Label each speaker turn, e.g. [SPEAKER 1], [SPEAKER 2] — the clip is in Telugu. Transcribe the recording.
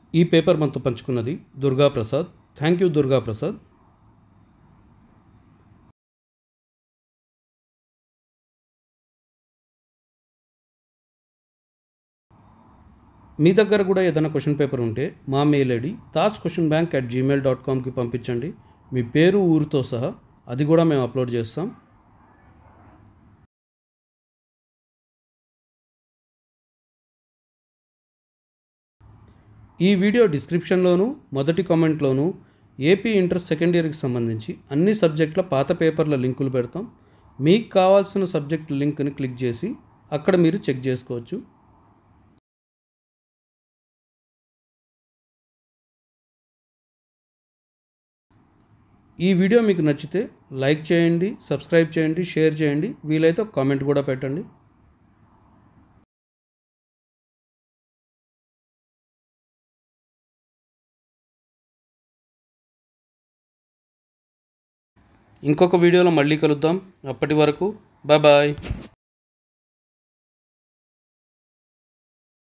[SPEAKER 1] ఈ పేపర్ మనతో పంచుకున్నది దుర్గా ప్రసాద్ థ్యాంక్ యూ దుర్గా ప్రసాద్ మీ దగ్గర కూడా ఏదైనా క్వశ్చన్ పేపర్ ఉంటే మా mail ID Taj question bank at gmail dot కామ్కి పంపించండి మీ పేరు ఊరితో సహా అది కూడా మేము అప్లోడ్ చేస్తాం ఈ వీడియో డిస్క్రిప్షన్లోను మొదటి కామెంట్లోను ఏపీ ఇంటర్ సెకండ్ ఇయర్కి సంబంధించి అన్ని సబ్జెక్టుల పాత పేపర్ల లింకులు పెడతాం మీకు కావాల్సిన సబ్జెక్ట్ లింక్ని క్లిక్ చేసి అక్కడ మీరు చెక్ చేసుకోవచ్చు ఈ వీడియో మీకు నచ్చితే లైక్ చేయండి సబ్స్క్రైబ్ చేయండి షేర్ చేయండి వీలైతే ఒక కామెంట్ కూడా పెట్టండి ఇంకొక వీడియోలో మళ్ళీ కలుద్దాం అప్పటి వరకు బాయ్ బాయ్